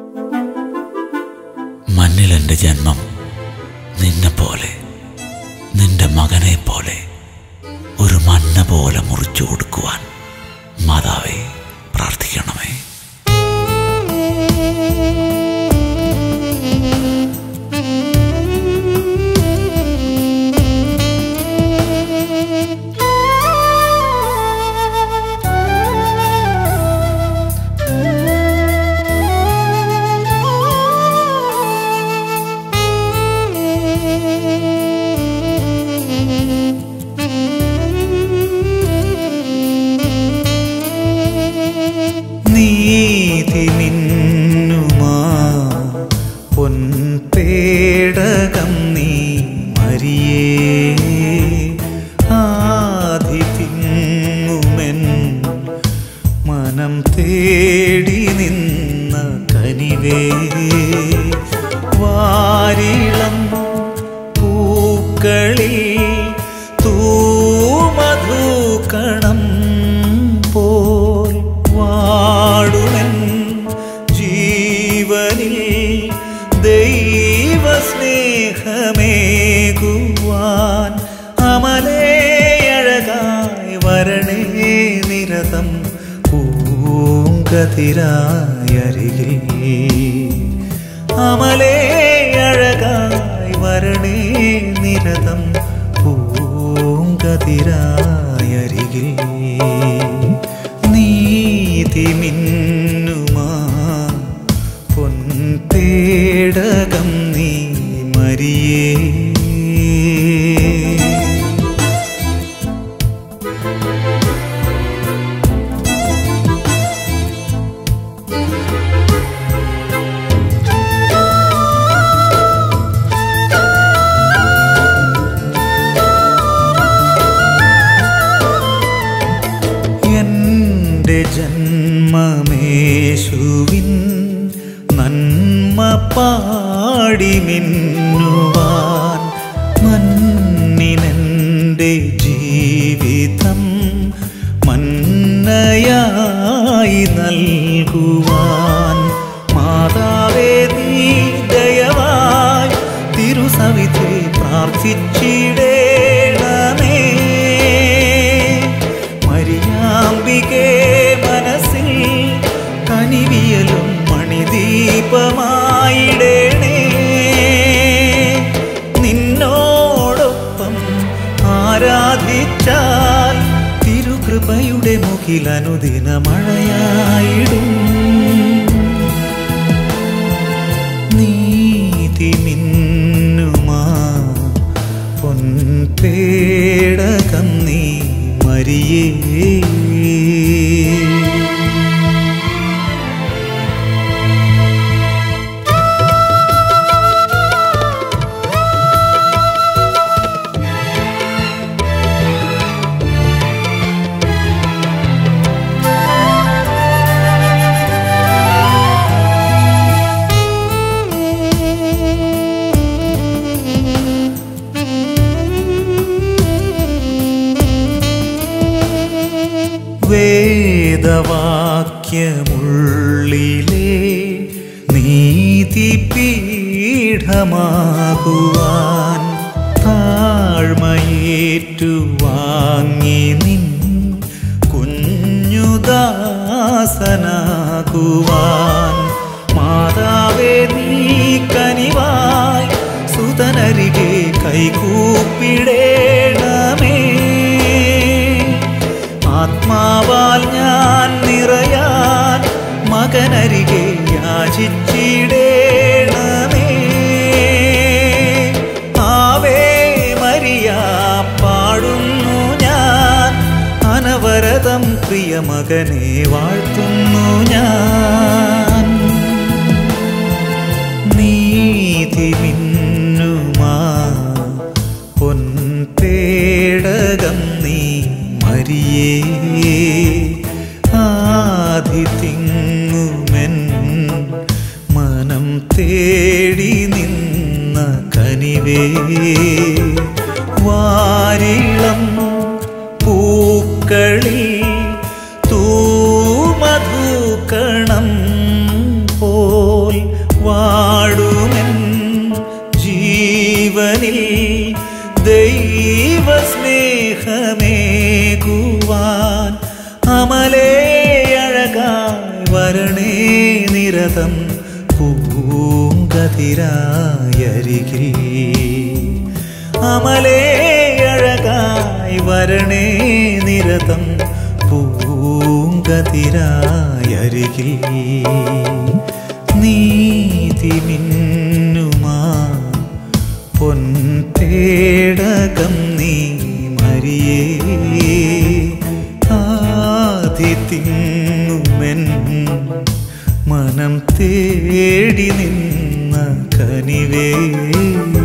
മണ്ണിൽ എൻ്റെ ജന്മം നിന്നെ പോലെ നിന്റെ മകനെ പോലെ ഒരു മണ്ണ പോലെ മുറിച്ചു കൊടുക്കുവാൻ മാതാവേ പ്രാർത്ഥിക്കണമേ നീതി മിന്നുമാ പൊൻപേടകം നീ മരിയേ ആധി തിങ്ങുമെൻ മനം തേടി നിന്ന കനിവേ വാരിളം പൂക്കളിൽ തൂമധുക്കണം പോൽ വാടുമൻ ജീവനിൽ ദൈവസ്നേഹമേകുവാൻ അമലേ അഴകായി വരണേ നിരതം പൂങ്കതിരായരികിൽ അമലേ അഴകായി വരണേ നിരതം പൂങ്കതിരായരികിൽ നീതി മിന്നുമാ പൊൻപേടകം നീ മരിയേ എന്റെ ജന്മമേശുവിൻ നന്മ പാടി മിന്നുവാൻ മണ്ണിനെന്റെ ജീവിതം മന്നയായി നൽകുവാൻ മാതാവേ നീ ദയവായി തിരുസവിധി പ്രാർത്ഥിച്ചിടേണമേ മരിയാമ്പികേ മനസ്സിൽ കനിവിയലും മണിദീപമായിടേണേ നിന്നോടൊപ്പം ആരാധിച്ചാൽ തിരുകൃപയുടെ മുഖിലനുദിന മഴയായിടും നീതി മിന്നുമാ പൊൻപേടകം നീ മരിയേ വേദവാക്യമുള്ളിലെ നീതിപീഠമാകുവാൻ താഴ്മയേറ്റു വാങ്ങി നിൻ കുഞ്ഞുദാസനാകുവാൻ മാതാവേ നീ കനിവായി സുതനരികെ കൈകൂപ്പിടേണമേ ആത്മാവാൽ ഞാൻ നിറയാൻ മകനരികെ യാചിച്ചിടേണമേ ആവേ മരിയ പാടുന്നു ഞാൻ അനവരതം പ്രിയ മകനെ വാഴ്ത്തുന്നു ഞാൻ നീതി മിന്നുമാ പൊൻപേടകം നീ മരിയേ ആധി തിങ്ങുമെൻ മനം തേടി നിന്ന കനിവേ വാരിളം പൂക്കളിൽ തൂമധുക്കണം പോൽ നിരതം പൂങ്കതിരായരികിൽ അമലേ അഴകായി വരണേ നിരതം പൂങ്കതിരായരികിൽ നീതി മിന്നുമാ പൊൻപേടകം നീ മരിയേ ആദി തിങ്ങുമെൻ മനം തേടി നിന്ന കനിവേ